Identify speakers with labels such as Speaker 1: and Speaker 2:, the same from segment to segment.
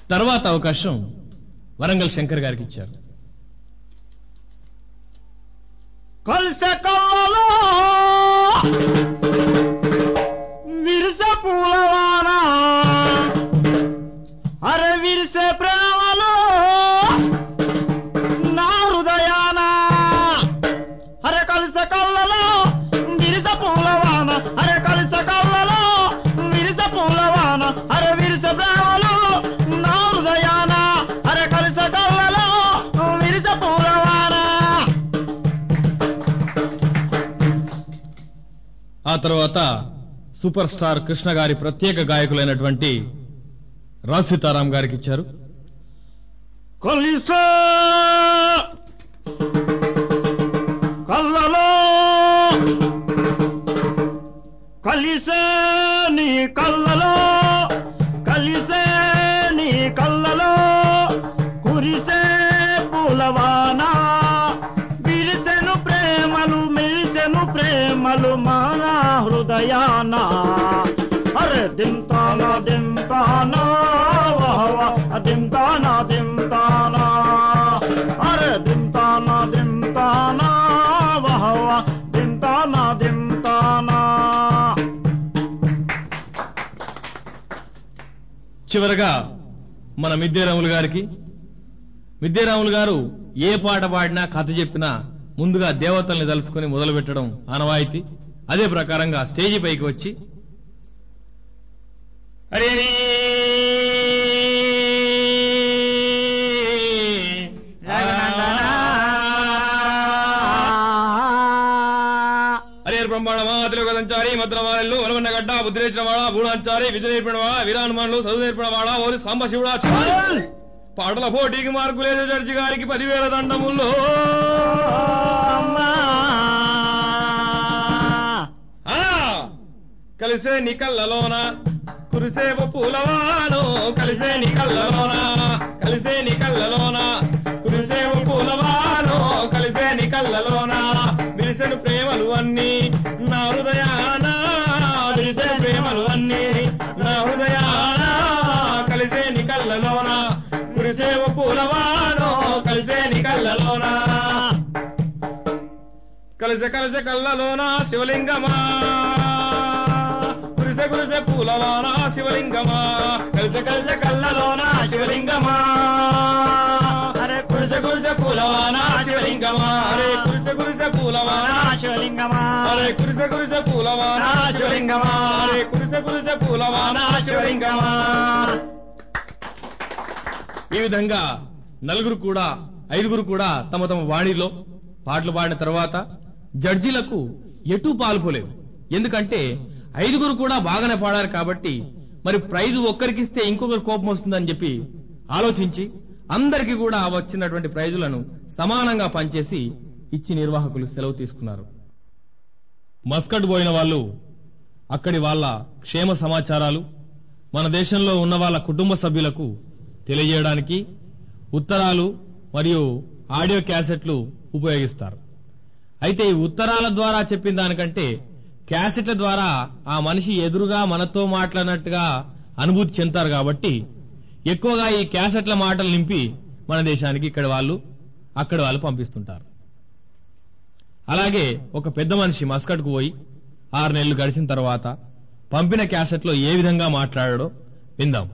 Speaker 1: తర్వాత అవకాశం వరంగల్ శంకర్ గారికి ఇచ్చారు
Speaker 2: కలిసె కళ్ళలో విరిసె పూలవాన అరే విరిసె ప్రేమలో నా హృదయాన అరే కలిసె కళ్ళలో విరిసె పూలవాన అరే కలిసె కళ్ళలో విరిసె పూలవాన అరే విరిసె ప్రేమలో నా హృదయాన అరే కలిసె కళ్ళలో విరిసె పూలవాన
Speaker 1: ఆ తర్వాత సూపర్ స్టార్ కృష్ణ గారి ప్రత్యేక గాయకులైనటువంటి రాజ్ సీతారాం గారికి ఇచ్చారు
Speaker 2: కలిసే కళ్ళలో కలిసే నీ కళ్ళలో కలిసే నీ కళ్ళలో కురిసే పూలవాన విరిసెను ప్రేమలు మెరిసెను ప్రేమలు మన హృదయాన అరే దింతానా దింతానా వహవ దింతానా దింతానా అరే దింతానా దింతానా వహవ దింతానా దింతానా
Speaker 1: చివరగా మన మిద్దేరాములు గారికి మిద్దేరాములు గారు ఏ పాట పాడినా కథ చెప్పినా ముందుగా దేవతల్ని తలుసుకుని మొదలు పెట్టడం ఆనవాయితీ అదే ప్రకారంగా స్టేజి పైకి వచ్చి హరి హరి హరి హరి బ్రహ్మాండమా తెలుగు సంచారి మద్రవాళ్ళు వలవన్నగడ్డ బుద్ధిరేశ్వరవాడ బూడాంచారి విజయపడవాడ వీరానుమానులు చదువు నేర్పడవాడ ఓరి సాంబశివుడా పాటల పోటీకి మార్కు లేదు జడ్జి గారికి పదివేల దండముల్లో ఆ, కలిసే నీ కళ్ళలోన కురిసే పూలవాను కలిసే నీ కళ్ళలోన కలిసే నీ కళ్ళలోన కురిసే పూలవాను కలిసే నీ కళ్ళలోన విరిసెను ప్రేమలు అన్ని నా హృదయాన విరిసే ప్రేమలు అన్ని నా హృదయాన కలిసే నీ కళ్ళలోన కురిసే పూలవాను కలిసే నీ కళ్ళలోన కలిసే కలిసే కళ్ళలోన శివలింగమా కురిసే కురిసే పూలవాన శివలింగమా కలిసే కలిసే కళ్ళలోన శివలింగమా
Speaker 2: అరే
Speaker 1: కురిసే కురిసే పూలవాన శివలింగమా అరే కురిసే కురిసే పూలవాన
Speaker 2: శివలింగమా
Speaker 1: అరే కురిసే కురిసే పూలవాన శివలింగమా అరే కురిసే కురిసే పూలవాన శివలింగమా ఈ విధంగా నలుగురు కూడా ఐదుగురు కూడా తమ తమ వాణిలో పాటలు పాడిన తర్వాత జడ్జీలకు ఎటూ పాల్పోలేదు ఎందుకంటే ఐదుగురు కూడా బాగానే పాడారు కాబట్టి మరి ప్రైజు ఒక్కరికిస్తే ఇంకొకరు కోపం వస్తుందని చెప్పి ఆలోచించి అందరికీ కూడా వచ్చినటువంటి ప్రైజులను సమానంగా పంచేసి ఇచ్చి నిర్వాహకులు సెలవు తీసుకున్నారు మస్కట్ పోయిన వాళ్ళు అక్కడి వాళ్ళ క్షేమ సమాచారాలు మన దేశంలో ఉన్న వాళ్ళ కుటుంబ సభ్యులకు తెలియజేయడానికి ఉత్తరాలు మరియు ఆడియో క్యాసెట్లు ఉపయోగిస్తారు అయితే ఈ ఉత్తరాల ద్వారా చెప్పిన దానికంటే క్యాసెట్ల ద్వారా ఆ మనిషి ఎదురుగా మనతో మాట్లాడినట్టుగా అనుభూతి చెందుతారు కాబట్టి ఎక్కువగా ఈ క్యాసెట్ల మాటలు నింపి మన దేశానికి ఇక్కడ వాళ్ళు అక్కడ వాళ్ళు పంపిస్తుంటారు అలాగే ఒక పెద్ద మనిషి మస్కట్కు పోయి ఆరు నెలలు గడిచిన తర్వాత పంపిన క్యాసెట్లో ఏ విధంగా మాట్లాడాడో విందాం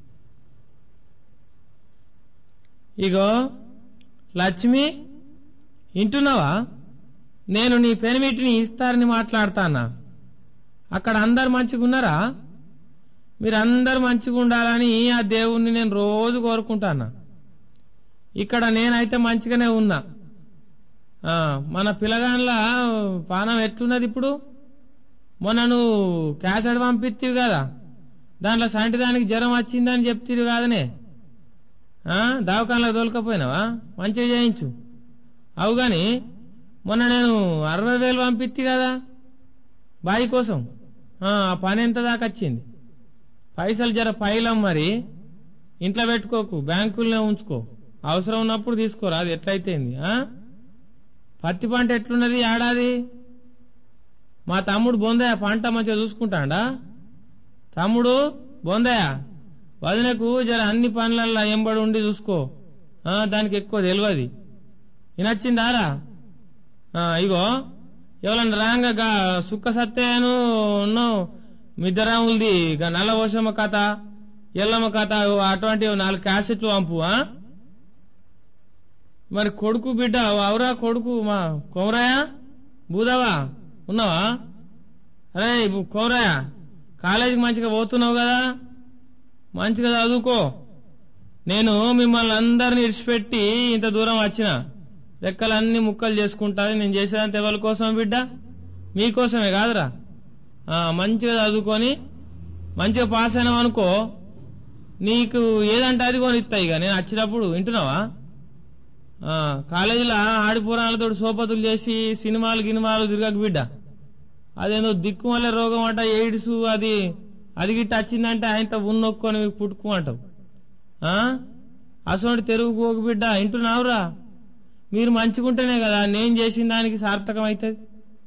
Speaker 1: ఇగో లక్ష్మి వింటున్నావా నేను నీ పెనిమిటిని ఇస్తారని మాట్లాడతానా అక్కడ అందరు మంచిగున్నారా మీరందరు మంచిగా ఉండాలని ఆ దేవుణ్ణి నేను రోజు కోరుకుంటానా ఇక్కడ నేనైతే మంచిగానే ఉన్నా ఆ, మన పిల్లగాన్ల పానం ఎట్లున్నది ఇప్పుడు మొన్న నువ్వు క్యాసెట్ పంపిస్తీవి కదా దాంట్లో సంటి దానికి జ్వరం వచ్చిందని చెప్తీవి కాదనే ఆ, దవాఖానలో తోలుకపోయినావా మంచిగా చేయించు అవు గాని మొన్న నేను అరవై వేలు పంపిస్తే కదా బాయి కోసం ఆ ఆ పని ఎంత దాకా వచ్చింది పైసలు జర పైలం మరి ఇంట్లో పెట్టుకోకు బ్యాంకుల్లో ఉంచుకో అవసరం ఉన్నప్పుడు తీసుకోరా అది ఎట్లయితేంది ఆ? పత్తి పంట ఎట్లున్నది ఏడాది మా తమ్ముడు బొందయ్య పంట మంచిగా చూసుకుంటాడా తమ్ముడు బొందయ్య వదినకు జర అన్ని పనులల్లో ఎంబడి ఉండి చూసుకో ఆ, దానికి ఎక్కువ తెలియదు వినొచ్చిందారా ఆ, ఇగో ఎవరన్నా రాంగ గా సుక్క సత్యాను ఉన్నావు మిద్దరాములది గా నల్ల ఓషమ్మ కథ ఎల్లమ్మ కథ ఓ అటువంటి ఓ నాలుగు క్యాసెట్లు పంపు ఆ? మరి కొడుకు బిడ్డ అవురా కొడుకు మా కోమరాయ బూదావా ఉన్నావా అరే బు- కోమరాయ కాలేజీకి మంచిగా పోతున్నావు కదా మంచిగా చదువుకో నేను మిమ్మల్ని అందరిని ఇడిచిపెట్టి ఇంత దూరం వచ్చిన రెక్కలన్నీ ముక్కలు చేసుకుంటాను నేను చేసేదంత ఎవరి కోసం బిడ్డ మీకోసమే కాదురా ఆ, మంచిగా చదువుకొని మంచిగా పాస్ అయినావు అనుకో నీకు ఏదంటే అది కొని ఇస్తా ఇక నేను వచ్చినప్పుడు వింటున్నావా ఆ, కాలేజీలో ఆడిపురాలతో సోపతులు చేసి సినిమాలు గినిమాలు తిరగక బిడ్డ అదేందో దిక్కుమల్లే రోగం అంట ఎయిడ్స్ అది అది గిట్ట వచ్చిందంటే ఆయనతో ఉన్నొక్కొని పుట్టుకు అంటావు ఆ? అసోంటి తెరుగు పోకు బిడ్డ వింటున్నావురా మీరు మంచిగుంటేనే కదా నేను చేసిన దానికి సార్థకం అవుతుంది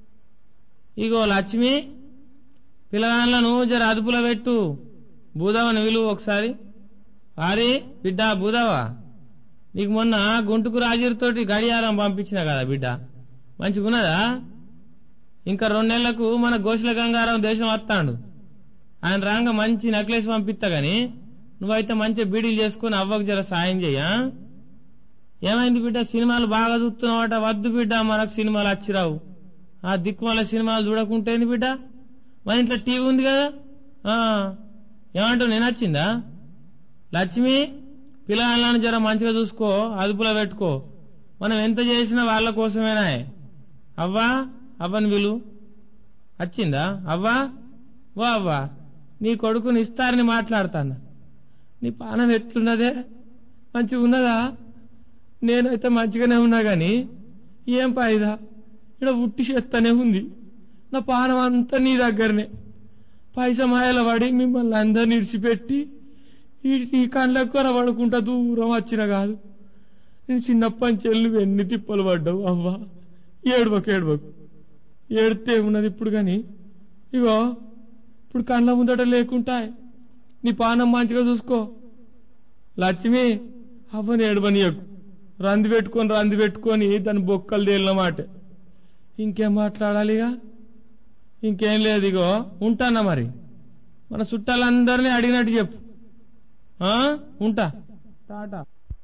Speaker 1: ఇగో లక్ష్మి పిల్లగాళ్ళను జర అదుపులో పెట్టు బూదావని విలువ ఒకసారి వారి బిడ్డ బూదావా నీకు మొన్న గుంటుకు రాజీరుతోటి గడియారం పంపించిన కదా బిడ్డ మంచిగున్నదా ఇంకా రెండు నెలలకు మన గోషుల గంగారాం దేశం వస్తాడు ఆయన రాంగ మంచి నెక్లెస్ పంపిస్తా గాని నువ్వైతే మంచి బీడీలు చేసుకుని అవ్వకు జర సాయం చెయ్యా ఏమైంది బిడ్డ సినిమాలు బాగా చూస్తున్నావట వద్దు బిడ్డ మనకు సినిమాలు వచ్చిరావు ఆ దిక్కుమాల సినిమాలు చూడకుంటేంది బిడ్డ మన ఇంట్లో టీవీ ఉంది కదా ఆ, ఏమంటావు నేను వచ్చిందా లక్ష్మి పిల్లగాళ్ళని జర మంచిగా చూసుకో అదుపులో పెట్టుకో మనం ఎంత చేసినా వాళ్ళ కోసమేనా అవ్వా అవ్వని విలు వచ్చిందా అవ్వా వా అవ్వా నీ కొడుకుని ఇస్తారని మాట్లాడతాను నీ పానం ఎట్లున్నదే మంచిగా ఉన్నదా నేనైతే మంచిగానే ఉన్నా గాని ఏం పాయిదా ఇక్కడ ఉట్టి చేస్తానే ఉంది నా పానం అంతా నీ దగ్గరనే పైస మాయల పడి మిమ్మల్ని అందరిని ఇడిచిపెట్టి ఈ ఈ కళ్ళకు కొరబడుకుంటా దూరం వచ్చిన కాదు నేను చిన్నప్పటి నుంచి వెళ్ళి నువ్వు ఎన్ని తిప్పలు పడ్డావు అవ్వా ఏడువకు ఏడువకు ఏడితే ఉన్నది ఇప్పుడు కానీ ఇగో ఇప్పుడు కళ్ళ ముందట లేకుంటాయి నీ పానం మంచిగా చూసుకో లక్ష్మి అవ్వని ఏడవనియకు రంది పెట్టుకొని రంది పెట్టుకొని దాని బొక్కలు తేలినమాట ఇంకేం మాట్లాడాలిగా ఇంకేం లేదు ఇగో ఉంటానా మరి మన చుట్టాలందరినీ అడిగినట్టు చెప్పు ఆ? ఉంటా టాటా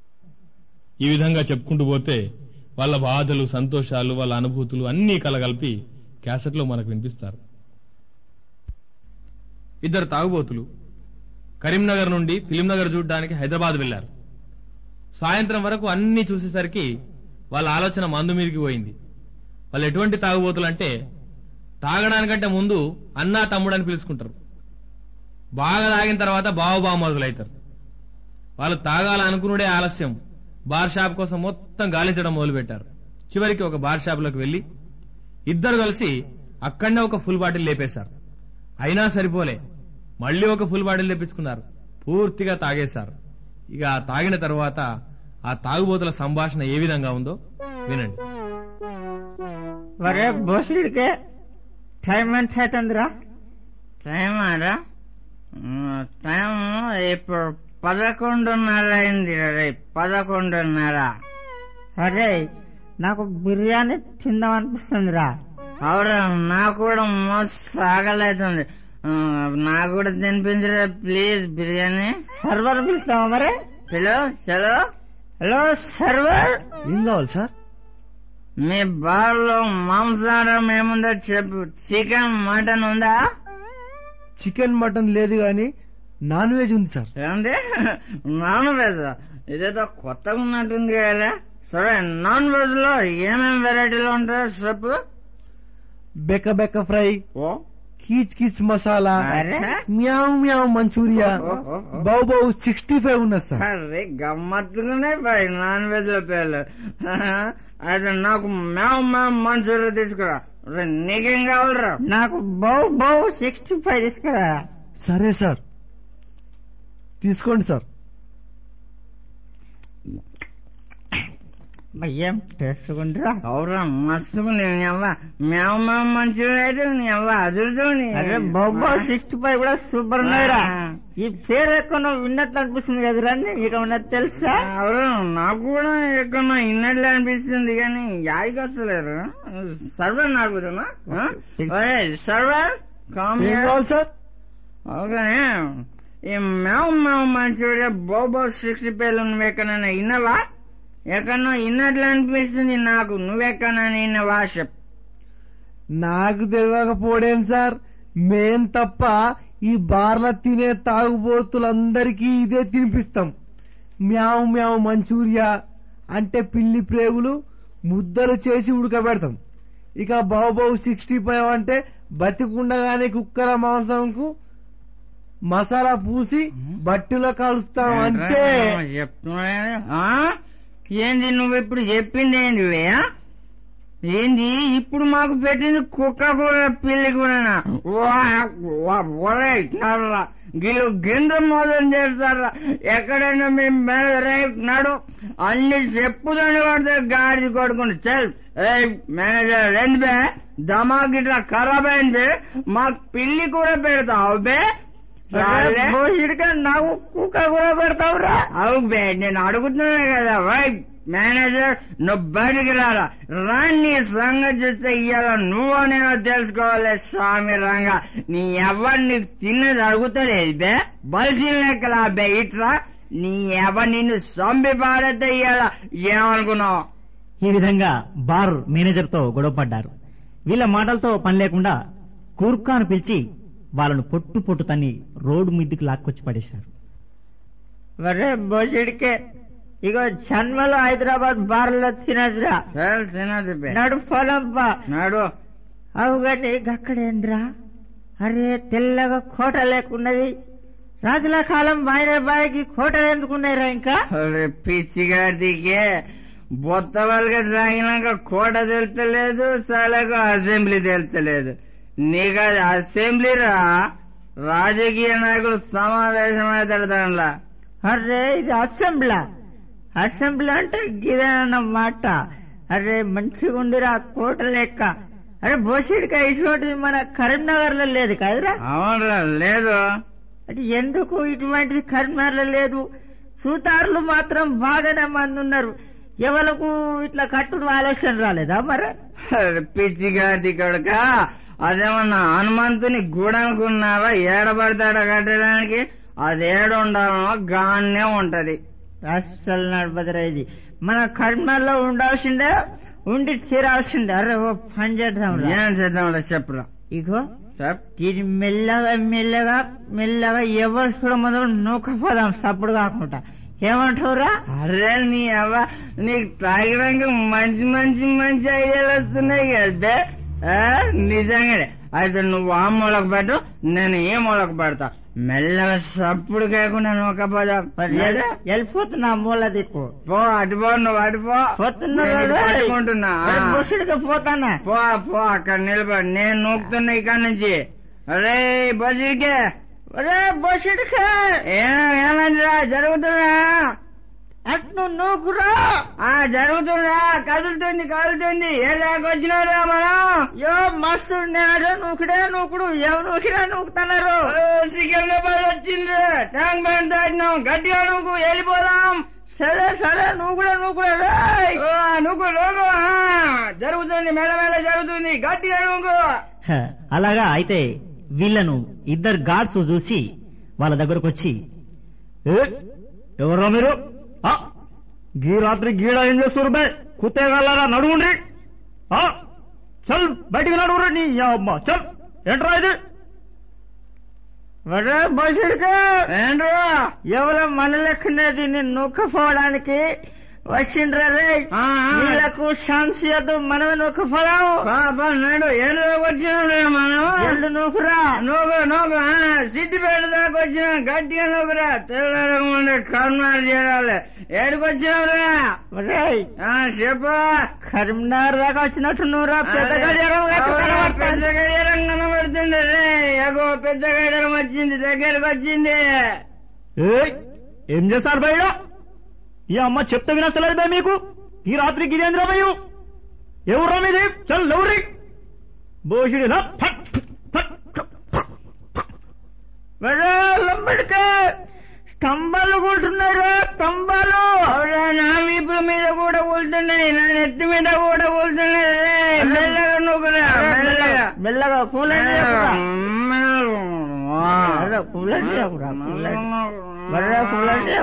Speaker 1: ఈ విధంగా చెప్పుకుంటూ పోతే వాళ్ళ బాధలు సంతోషాలు వాళ్ళ అనుభూతులు అన్నీ కలగలిపి క్యాసెట్లో మనకు వినిపిస్తారు ఇద్దరు తాగుబోతులు కరీంనగర్ నుండి ఫిలింనగర్ చూడడానికి హైదరాబాద్ వెళ్లారు సాయంత్రం వరకు అన్ని చూసేసరికి వాళ్ళ ఆలోచన మందు మీదకి పోయింది వాళ్ళు ఎటువంటి తాగుబోతులు అంటే తాగడానికంటే ముందు అన్నా తమ్ముడు అని పిలుచుకుంటారు బాగా తాగిన తర్వాత బావ బామరుదులు అవుతారు వాళ్ళు తాగాలనుకునుడే ఆలస్యం బార్ షాప్ కోసం మొత్తం గాలించడం మొదలుపెట్టారు చివరికి ఒక బార్ షాప్ లోకి వెళ్లి ఇద్దరు కలిసి అక్కడనే ఒక ఫుల్ బాటిల్ లేపేశారు అయినా సరిపోలే మళ్ళీ ఒక ఫుల్ బాటిల్ తెప్పించుకున్నారు పూర్తిగా తాగేశారు ఇక ఆ తాగిన తర్వాత ఆ తాగుబోతుల సంభాషణ ఏ విధంగా ఉందో వినండి
Speaker 3: ఒరే బోసుడికే టైం ఎంత అవుతుందిరా టైం రా టైం ఇప్పుడు పదకొండున్నర అయింది రే పదకొండున్నర అరే నాకు బిర్యానీ తిందామనిపిస్తుందిరా అవురా నాకు కూడా మస్తు ఆగలేతుంది నాకు కూడా తినిపించరా ప్లీజ్ బిర్యానీ సర్వర్ పిలుస్తావా మరి హలో హలో హలో సర్వర్
Speaker 4: ఏం కావాలి సార్
Speaker 3: మీ బార్లో మాంసాహారం ఏముందో చెప్పు చికెన్ మటన్ ఉందా
Speaker 4: చికెన్ మటన్ లేదు కానీ నాన్ వెజ్ ఉంది సార్
Speaker 3: ఏమండి నాన్ వెజ్ ఇదేదో కొత్తగా ఉన్నట్టుంది కదా సరే నాన్ వెజ్ లో ఏమేమి వెరైటీలు ఉంటాయో చెప్పు
Speaker 4: బెక్క బెక్క ఫ్రై
Speaker 3: ఓ
Speaker 4: కీచ్ కీచ్ మసాలా
Speaker 3: అరే.
Speaker 4: మ్యావ్ మ్యావ్ మంచూరియా
Speaker 3: ఓ, ఓ, ఓ.
Speaker 4: బౌ బౌ సిక్స్టీ ఫైవ్ ఉన్నది సార్
Speaker 3: అరే గమ్మత్తుగానే బాయ్ నాన్ వెజ్ లో పేర్లు అయితే నాకు మేము మేము మంచూరియా తీసుకురా రే, నీకేం కావాలరా నాకు బౌ బౌ సిక్స్టీ ఫైవ్ తీసుకురా
Speaker 4: సరే సార్ తీసుకోండి సార్
Speaker 3: ఏం చేసుకుంటా అవురా మస్తుకు నేను అవ్వ మేము మేము మంచిగా అయితే నీ అవ్వ అదురుతోని
Speaker 5: అరే బాబా సిక్స్టీ ఫైవ్ కూడా సూపర్ ఉన్నాయిరా ఈ పేరు ఎక్కువ విన్నట్లు అనిపిస్తుంది కదరా నీకు ఉన్నది తెలుసా
Speaker 3: అవును నాకు కూడా ఎక్కడ ఇన్నట్లు అనిపిస్తుంది కానీ యాడికి వస్తలేరు సర్వర్ నాకుదమ్మా సర్వర్ కామ్
Speaker 4: ఏం కావాలి సార్
Speaker 3: ఓకే ఈ మేము మేము మంచిగా బోబో సిక్స్టీ పేర్లు నువ్వు ఎక్కడైనా విన్నావా ఎక్కడో ఇన్నట్లు అనిపిస్తుంది నాకు నువ్వెక్కడైనా విన్నావా చెప్
Speaker 4: నాకు తెలియకపోవడేం సార్ మేం తప్ప ఈ బార్ల తినే తాగుబోతులందరికీ ఇదే తినిపిస్తాం మ్యావ్ మ్యావ్ మంచూరియా అంటే పిల్లి ప్రేగులు ముద్దలు చేసి ఉడకబెడతాం ఇక బాబు సిక్స్టీ ఫైవ్ అంటే బతికుండగానే కుక్కల మాంసంకు మసాలా పూసి బట్టిలో కలుస్తాం అంతే
Speaker 3: చెప్తున్నా ఏంది నువ్వు ఇప్పుడు చెప్పింది ఏంది వే? ఏంది ఇప్పుడు మాకు పెట్టింది కుక్క కూర పిల్లి కూడా గిలు గిండ్ర మోదం చేస్తారా ఎక్కడైనా మీ మేనేజర్ నాడు అన్ని చెప్పుదని పడితే గాడి కొడుకుని చల్ ఏ మేనేజర్ ఏంది బే దమాక్ ఇట్లా ఖరాబ్ అయింది మాకు పిల్లి కూర పెడతావు బే రాలే?
Speaker 5: ఇటుక నాకు కుక్క కూడా పెడతావురా
Speaker 3: అవు బే నేను అడుగుతున్నా కదా వై మేనేజర్ నువ్వు బయటికి రారా రాని సంగతి చూస్తే ఇవాళ నువ్వు నేను తెలుసుకోవాలి స్వామి రంగ నీ ఎవరు నీకు తిన్నది అడుగుతలేదు బే బలిసి లెక్కలా బే ఇట్లా నీ ఎవరు నిన్ను సంపి పాడైతే ఇవాళ ఏమనుకున్నావు
Speaker 2: ఈ విధంగా బార్ మేనేజర్ తో గొడవపడ్డారు వీళ్ళ మాటలతో పని లేకుండా కూర్ఖాను పిలిచి వాళ్ళను పొట్టు పొట్టు తన్ని రోడ్డు మీదకి లాక్కొచ్చి పడేశారు
Speaker 5: మరే బోసిడికే ఇగో జన్మలో హైదరాబాద్ బార్లో తినదురా
Speaker 3: సరే తినదు బే
Speaker 5: నడు పొలంపా
Speaker 3: నాడు
Speaker 5: అవు కానీ అక్కడేంద్రా అరే తెల్లగా కోట లేకున్నది రాజుల కాలం బాయికి కోటలు ఎందుకున్నాయిరా ఇంకా
Speaker 3: అరే పిచ్చిగాడికే బొత్త వాళ్ళకి తాగినాక కోట తెలుస్తలేదు సలకు అసెంబ్లీ తెలుస్తలేదు నీకు అది అసెంబ్లీ రా రాజకీయ నాయకులు సమావేశం అవుతాడు దానిలో
Speaker 5: అరే ఇది అసెంబ్లీ అసెంబ్లీ అంటే గిదన్న మాట అరే మంచిగా ఉందిరా కోట లెక్క అరే బోసిడికా ఇటువంటిది మన కరీంనగర్ లో లేదు కదరా
Speaker 3: అవునరా లేదు
Speaker 5: అంటే ఎందుకు ఇటువంటిది కరీంనగర్ లో లేదు సూతారులు మాత్రం బాగానే మంది ఉన్నారు ఎవలకు ఇట్లా కట్టుడు ఆలోచన రాలేదా మరి
Speaker 3: అరే పిచ్చిగాడి కొడుక అదేమన్నా హనుమంతుని గూడనుకున్నావా ఏడబడతాడా కట్టడానికి అది ఏడు ఉండాలనో గానే ఉంటది
Speaker 5: అస్సలు నడపదరా ఇది మన కర్మల్లో ఉండాల్సిందే ఉండి తీరాల్సిందే అరే ఓ పని చేద్దాం రా.
Speaker 3: ఏం చేద్దాం చెప్పురా
Speaker 5: ఇగో
Speaker 3: చెప్
Speaker 5: ఇది మెల్లగా మెల్లగా మెల్లగా ఎవరు చూడముందు నూకపోదాం సప్పుడు కాకుండా ఏమంటావురా
Speaker 3: అరే నీ అవ్వ నీకు తాగడానికి మంచి మంచి మంచి ఐడియాలు వస్తున్నాయి కదా ఆ, నిజంగానే అయితే నువ్వు ఆ మూలకు పెట్టు నేను ఏ మూలకు పెడతా మెల్లగా సప్పుడు కాకుండా నూకపోదా లేదా?
Speaker 5: వెళ్ళిపోతున్నా మూల దిక్కు
Speaker 3: పో అటు పో నువ్వు అటు పో
Speaker 5: పోతున్నా
Speaker 3: నేను
Speaker 5: కదా?
Speaker 3: పట్టుకుంటున్నా
Speaker 5: అరే,
Speaker 3: ఆ.
Speaker 5: బుసుడికి పోతానా
Speaker 3: పో పో అక్కడ నిలబడి నేను నూకుతున్నా ఇక్కడ నుంచి అరే బస్సుకే
Speaker 5: అరే బుసుడికి
Speaker 3: ఏమైందిరా జరుగుతున్నా
Speaker 5: అట్ను నూకురా
Speaker 3: ఆ జరుగుతుందా కదులుతుంది కదులుతుంది ఏ వచ్చినారా మనం
Speaker 5: యో మస్తు నేడే నూకుడే నూకుడు ఎవ నూకినా నూకుతున్నారు
Speaker 3: సికింద్రాబాద్ వచ్చింది ట్యాంక్ బండ్ దాటినాం గట్టిగా నువ్వు వెళ్ళిపోదాం
Speaker 5: సరే సరే నూకుడే నూకుడే రేయ్.
Speaker 3: ఓ, నువ్వు నువ్వు ఆ, జరుగుతుంది మెల్లమెల్ల జరుగుతుంది గట్టిగా నువ్వు
Speaker 2: హ, అలాగా అయితే వీళ్ళను ఇద్దరు గార్డ్స్ చూసి వాళ్ళ దగ్గరకు వచ్చి "ఏ, ఎవరో మీరు ఆ, గీ రాత్రి గీడ ఏం చేస్తారు బే కుత్తేగాలరా నడువుండ్రి ఆ, చల్ బయటికి నడువురు నీ అమ్మ చల్ ఏంట్రా ఇది
Speaker 5: ఒరే బసుడికి
Speaker 3: ఏంట్రా
Speaker 5: ఎవరో మన లెక్కనే దీన్ని నూకపోవడానికి వచ్చిండ్రా రే
Speaker 3: ఆ, ఆ.
Speaker 5: వీళ్ళకు సంశయదు మనమే నూకపోదాం
Speaker 3: పాప నాడు ఏడు వచ్చినా మనం
Speaker 5: ఎల్లు నూకురా
Speaker 3: నూగు నూగు సిద్దిపేట దాకా వచ్చిన గట్టిగా నూగురా తెల్లరకుండా కర్మాలు చేయాలి ఏడుకొచ్చినావురా
Speaker 5: ఒరేయ్
Speaker 3: ఆ, చెప్పు
Speaker 5: కరీంనగర్ దాకా వచ్చినట్టు నువ్వురా పెద్ద గడియారం లెక్క
Speaker 3: అవునా,
Speaker 5: కనబడుతుంది.
Speaker 3: పెద్ద గడియారం కనబడుతుంది రే ఎగో పెద్ద గడియారం వచ్చింది దగ్గరకు వచ్చింది
Speaker 2: ఏయ్, ఏం చేస్తారు బయట ఈ అమ్మ చెప్తే వినస్తలేదు బే మీకు ఈ రాత్రి గిరేంద్ర భయు ఎవరు మీది చల్ ఎవరి బోషుడి
Speaker 5: లంబడికే స్తంభాలు కూర్చున్నారు స్తంభాలు
Speaker 3: అవునా నా వీపు మీద కూడా కూలుతున్నాయి నా నెత్తి మీద కూడా కూలుతున్నాయి మెల్లగా నూకురా మెల్లగా
Speaker 5: మెల్లగా కూలండి
Speaker 3: మెల్లగా.
Speaker 5: కూలండి బర్రా కూలండి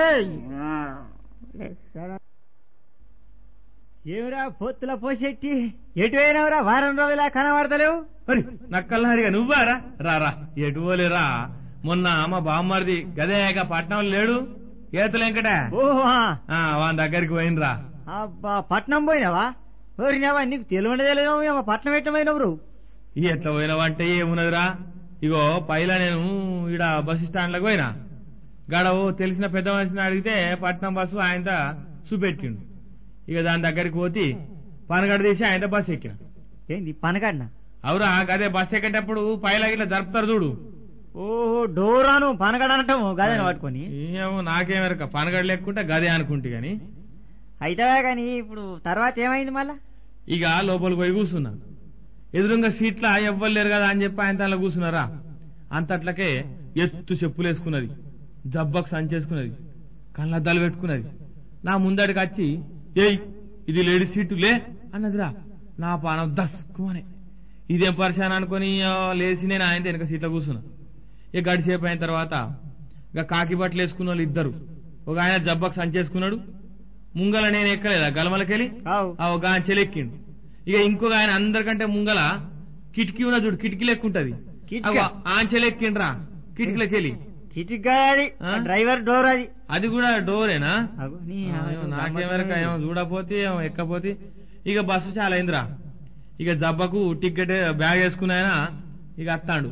Speaker 5: ఏమిరా పొత్తుల పోసెట్టి ఎటు అయినవరా వారం రోజులా కనబడతలేవు
Speaker 1: మరి నక్కల్లారిగా నువ్వారా రా రా ఎటు పోలేరా మొన్న మా బామ్మరిది గదేక పట్నం లేడు ఏతలేంకట
Speaker 2: ఓహో
Speaker 1: ఆ, వాని దగ్గరికి పోయినరా
Speaker 2: అబ్బా పట్నం పోయినావా ఓరినావా నీకు తెలివండి తెలియదు పట్నం పెట్టమైనవరు
Speaker 1: ఈ ఎట్లా పోయినావంటే ఏమున్నదిరా ఇగో పైలా నేను ఈడ బస్ స్టాండ్లకు పోయినా గడవు తెలిసిన పెద్ద మనిషిని అడిగితే పట్నం బస్సు ఆయనతో చూపెట్టిండు ఇక దాని దగ్గరికి పోతే పనగడ తీసి ఆయనతో బస్ ఎక్కిన
Speaker 2: ఏంది పనగడ్న
Speaker 1: అవురా గదే బస్ ఎక్కేటప్పుడు పైలా ఇట్లా జరుపుతారు చూడు
Speaker 2: ఓహో డోరాను పనగడ అనటము గదని పట్టుకొని
Speaker 1: ఏమో నాకేమెరక పనగడ లేకుంటే గదే అనుకుంటే గాని
Speaker 2: అయితే కానీ ఇప్పుడు తర్వాత ఏమైంది మళ్ళా
Speaker 1: ఇక లోపలికి పోయి కూర్చున్నా ఎదురుగా సీట్ల ఎవ్వరు లేరు కదా అని చెప్పి ఆయన తనలో కూర్చున్నారా అంతట్లకే ఎత్తు చెప్పులు వేసుకున్నది జబ్బకు సంచేసుకున్నది కళ్ళద్దాలు పెట్టుకున్నది నా ముందడికి వచ్చి ఏయ్ ఇది లేడీ సీటు లే అన్నదిరా నా పానం దస్కు అని ఇదేం పరిశాన్ అనుకుని ఆ, లేచి నేను ఆయన వెనక సీట్లో కూర్చున్నా ఇక గడిసేపు అయిన తర్వాత ఇక కాకి బట్టలు వేసుకున్న వాళ్ళు ఇద్దరు ఒక ఆయన జబ్బకు సంచేసుకున్నాడు ముంగల నేను ఎక్కలేదా గలమలకెళ్ళి
Speaker 2: ఆవు.
Speaker 1: ఆ ఒక ఆయన చెలెక్కిండు ఇక ఇంకొక ఆయన అందరికంటే ముంగల కిటికీ ఉన్న చూడు కిటికీ లెక్కుంటది
Speaker 2: కిటికీ?
Speaker 1: అగో, ఆయన చెలెక్కిండ్రా కిటికీలకెళ్ళి
Speaker 2: చిటిగా అది
Speaker 1: ఆ?
Speaker 2: డ్రైవర్ డోర్ అది
Speaker 1: అది కూడా డోరేనా
Speaker 2: అగో, నీ
Speaker 1: ఏమో నాకేమరక ఏమో చూడపోతే ఏమో ఎక్కపోతే ఇక బస్సు చాలా అయిందిరా ఇక జబ్బకు టికెట్ బ్యాగ్ వేసుకున్నాయన ఇక అత్తాడు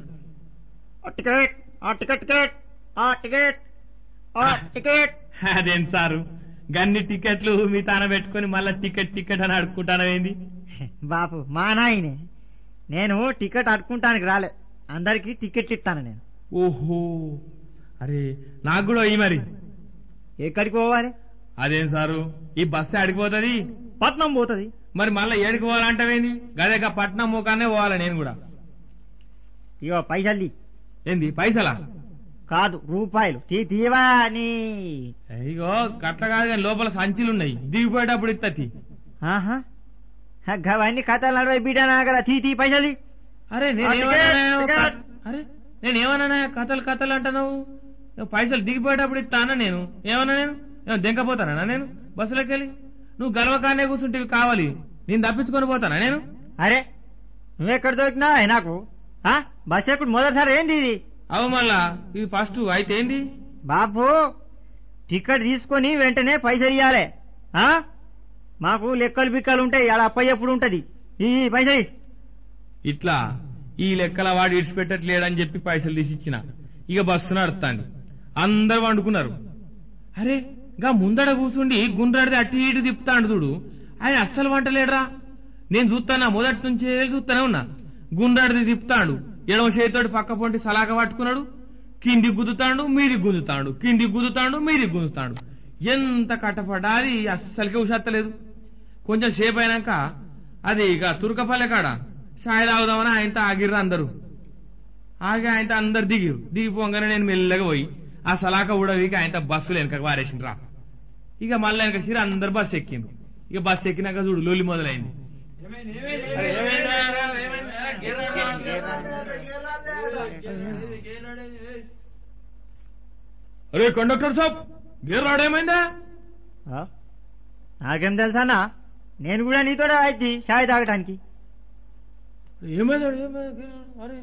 Speaker 2: ఆ టికెట్ ఆ టికెట్ టికెట్ ఆ టికెట్ ఆ టికెట్
Speaker 1: అదేం సారు గన్ని టికెట్లు మీ తాన పెట్టుకొని మళ్ళా టికెట్ టికెట్ అని అడుక్కుంటాను ఏంది
Speaker 2: బాపు మా నాయనే నేను టికెట్ అడుకుంటానికి రాలే అందరికి టికెట్ ఇస్తాను నేను
Speaker 1: ఓహో అరే నాకు కూడా ఈ మరి
Speaker 2: ఎక్కడికి పోవాలి
Speaker 1: అదేం సారు ఈ బస్సు అడిగిపోతుంది
Speaker 2: పట్నం పోతుంది
Speaker 1: మరి మళ్ళీ ఏడికి పోవాలంటావేంది గదేక పట్నం మోకానే పోవాలి నేను కూడా
Speaker 2: ఇగో పైసల్ది
Speaker 1: ఏంది పైసలా
Speaker 2: కాదు రూపాయలు తీ తీవా నీ
Speaker 1: ఇగో గట్ల కాదు కానీ లోపల సంచులు ఉన్నాయి దిగిపోయేటప్పుడు ఇత్తతి
Speaker 2: ఆహా హ, గవన్నీ కథలు నడవై బిడ్డ నా కదా తీ తీ పైసల్ది
Speaker 1: అరే
Speaker 2: ఆ,
Speaker 1: నేనేమన్నా
Speaker 2: టికెట్, టికెట్.
Speaker 1: అరే నేనేమన్నా కథలు కథలు అంటున్నావు ఏ పైసలు దిగిపోయేటప్పుడు ఇస్తానా నేను ఏమన్నా నేను ఏమో దెంకపోతానా నేను బస్సులోకి వెళ్ళి నువ్వు గలవకానే కూర్చుంటే కావాలి నేను తప్పించుకొని పోతానా నేను
Speaker 2: అరే నువ్వెక్కడ దొరికినా నాకు ఆ బస్ ఎప్పుడు మొదటిసారి ఏంది ఇది
Speaker 1: అవు మళ్ళా ఇది ఫస్ట్ అయితే ఏంది
Speaker 2: బాబు టికెట్ తీసుకొని వెంటనే పైసలు ఇవ్వాలి ఆ మాకు లెక్కలు బిక్కలు ఉంటాయి అలా అప్ప ఎప్పుడు ఉంటది ఈ పైసలు ఇయ్యి.
Speaker 1: ఇట్లా ఈ లెక్కల వాడు ఇడిచిపెట్టట్లేడని చెప్పి పైసలు తీసి ఇచ్చిన ఇక బస్సు నడుస్తాంది అందరు వండుకున్నారు అరే గా ముందడ కూర్చుండి గుండ్రాడితే అటు ఇటు తిప్పుతాండు చూడు ఆయన అస్సలు వంటలేడరా నేను చూస్తానా మొదటి నుంచి చూస్తానే ఉన్నా గుండ్రాడిది తిప్పుతాడు ఎడమ చేతితోటి పక్క పొంటి సలాక పట్టుకున్నాడు కింది గుద్దుతాడు మీది గుంజుతాడు కింది గుద్దుతాడు మీది గుంజుతాడు ఎంత కట్టపడ్డా అది అస్సలకే ఉషత్తలేదు కొంచెం సేపు అయినాక అది ఇక తురకపల్లె కాడ చాయ్ తాగుదామని ఆయనతో ఆగిర్రు అందరూ ఆగి ఆయనతో అందరు దిగిరు దిగిపోగానే నేను మెల్లగా పోయి ఆ సలాక ఉడవికి ఆయనతో బస్సులు వెనక వారేసిండ్రా ఇక మళ్ళీ వెనక సిరి అందరు బస్సు ఎక్కింది ఇక బస్సు ఎక్కినాక చూడు లొల్లి మొదలైంది అరే కండక్టర్ సాబ్ గేర్ రాడేమైందా
Speaker 2: ఆ? నాకేం తెలుసానా నేను కూడా నీతో అయితే చాయ్ తాగటానికి
Speaker 1: ఏమైంది అరే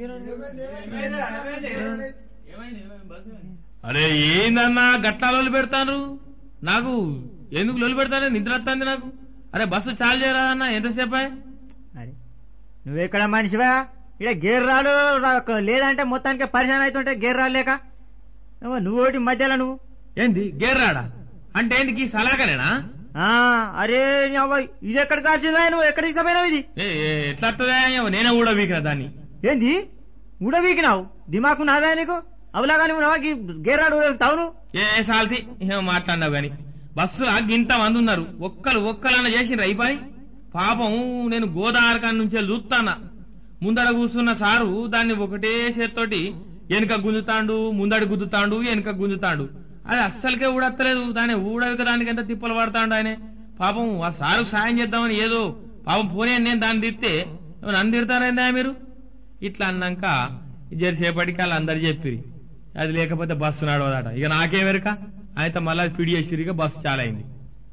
Speaker 1: అరే ఏందన్నా గట్లా లొల్లి పెడతాను నాకు ఎందుకు లొల్లి పెడతాను నిద్ర వస్తుంది నాకు అరే బస్సు చాలు చేయరా అన్న ఎంతసేపు అయ్యి?
Speaker 2: అరే నువ్వెక్కడ మనిషివా ఇక్కడ గేర్ రాడు రా- లేదంటే మొత్తానికి పరిశాన్ అవుతుంటే గేర్ రాలేక ఏమో నువ్వు ఒకటి మధ్యలో నువ్వు
Speaker 1: ఏంది గేర్ రాడా అంటే ఏంది ఈ సలాకనేనా
Speaker 2: ఆ, అరే నీ అవ్వ, ఇది ఎక్కడ కాల్చిందా నువ్వు ఎక్కడ తీసుకుపోయినావు ఇది
Speaker 1: ఏ, ఏ, ఎట్లా వస్తుందా ఏమో నేనే కూడా వీకిన దాన్ని
Speaker 2: ఏంది ఉడవీకినావు దిమాకు నాదా నీకు అవులాగా నువ్వు గేర్ రాడు తావును
Speaker 1: ఏ సాల్తి ఏమో మాట్లాడినావు గాని బస్సులా గింత మంది ఉన్నారు ఒక్కరు ఒక్కలన్న చేసిండ్రు అయిపోయి పాపం నేను గోదావరికాని నుంచి చూస్తానా ముందడ కూర్చున్న సారు దాన్ని ఒకటే చేత్తోటి వెనుక గుంజుతాండు ముందడ గుద్దుతాండు వెనుక గుంజుతాండు అది అస్సలకే ఊడత్తలేదు దాన్ని ఊడక దానికి ఎంత తిప్పలు పడతాడు ఆయన పాపం ఆ సారు సాయం చేద్దామని ఏదో పాపం పోనీ అని నేను దాన్ని తిడితే నన్ను తిడతారైందా మీరు ఇట్లా అన్నాక జరిసేపటికి వాళ్ళు అందరు చెప్పిరి అది లేకపోతే బస్సు నడవదట ఇక నాకేమెరక అయితే మళ్ళీ పిడి చేసిరు ఇక బస్సు చాలా అయింది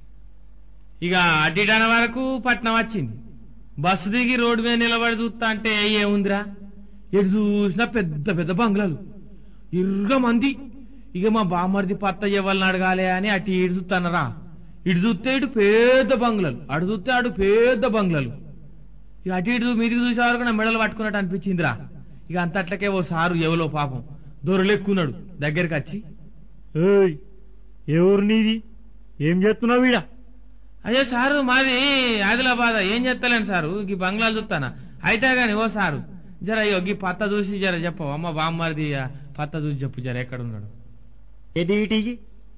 Speaker 1: ఇక అడ్డిడాన వరకు పట్నం వచ్చింది బస్సు దిగి రోడ్డు మీద నిలబడి చూస్తా అంటే ఏముందిరా ఎటు చూసినా పెద్ద పెద్ద బంగ్లాలు ఇరుగా మంది ఇక మా బామ్మర్ది పత్త ఇవ్వాలని అడగాలి అని అటు ఇటు చూస్తానరా ఇటు చూస్తే ఇటు పెద్ద బంగ్లాలు అటు చూస్తే అటు పెద్ద బంగ్లాలు ఇక అటు ఇటు మీదికి చూసే వరకు నా మెడలు పట్టుకున్నట్టు అనిపించిందిరా ఇక అంతట్లకే ఓ సారు ఎవలో పాపం దొరలెక్కున్నాడు దగ్గరికి వచ్చి
Speaker 2: ఏయ్ ఎవరు నీది ఏం చేస్తున్నావు వీడ
Speaker 1: అదే సారు మాది ఆదిలాబాద్ ఏం చెప్తలేను సారు ఈ బంగ్లాలు చూస్తానా అయితే గాని ఓ సారు జర అయ్యో గీ పత్త చూసి జర చెప్పు అమ్మ బామ్మది ఆ పత్త చూసి చెప్పు జర ఎక్కడ ఉన్నాడు
Speaker 2: ఏది ఇటీకి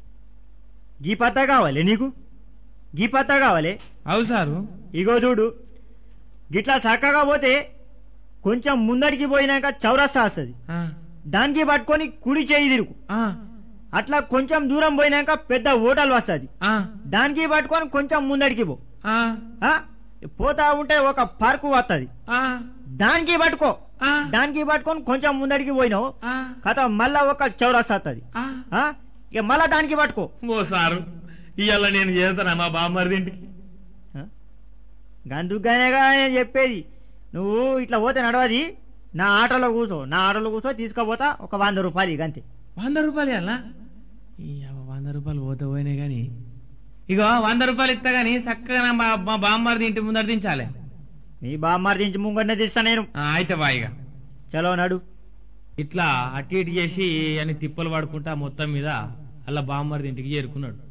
Speaker 2: గీ పత్తా కావాలి నీకు గీ పత్తా కావాలి
Speaker 1: అవు సారు
Speaker 2: ఇగో చూడు గిట్లా చక్కగా పోతే కొంచెం ముందడికి పోయినాక చౌరస్తా వస్తుంది
Speaker 1: ఆ,
Speaker 2: దానికి పట్టుకొని కుడి చేయి తిరుగు
Speaker 1: ఆ,
Speaker 2: అట్లా కొంచెం దూరం పోయినాక పెద్ద హోటల్ వస్తుంది
Speaker 1: ఆ,
Speaker 2: దానికి పట్టుకొని కొంచెం ముందడికి పో
Speaker 1: ఆ,
Speaker 2: ఆ? పోతా ఉంటే ఒక పార్కు వస్తుంది
Speaker 1: ఆ,
Speaker 2: దానికి పట్టుకో
Speaker 1: ఆ,
Speaker 2: దానికి పట్టుకొని కొంచెం ముందడికి పోయినావు
Speaker 1: ఆ,
Speaker 2: కథ మళ్ళా ఒక చౌరస్తా వస్తుంది
Speaker 1: ఆ.
Speaker 2: ఇక మళ్ళా దానికి పట్టుకో
Speaker 1: ఓ సారు ఇవాళ నేను చేస్తానా మా బామ్మది ఇంటికి
Speaker 2: గందుకుగానేగా నేను చెప్పేది నువ్వు ఇట్లా పోతే నడవది నా ఆటోలో కూర్చో నా ఆటోలో కూర్చో తీసుకుపోతా ఒక వంద రూపాయలు ఇక అంతే
Speaker 1: వంద రూపాయలు అలా వంద రూపాయలు పోతే పోయినాయి కానీ ఇగో వంద రూపాయలు ఇస్తా గానీ చక్కగా నా మా- మా బామ్మది ఇంటి ముందర దించాలి
Speaker 2: నీ బామ్మారి నుంచి ముంగడినే తీస్తా నేను
Speaker 1: ఆ, అయితే బాయిగా
Speaker 2: చలో నడు
Speaker 1: ఇట్లా అటు ఇటు చేసి అని తిప్పలు పడుకుంటా మొత్తం మీద అలా బామ్మర్ది ఇంటికి చేరుకున్నాడు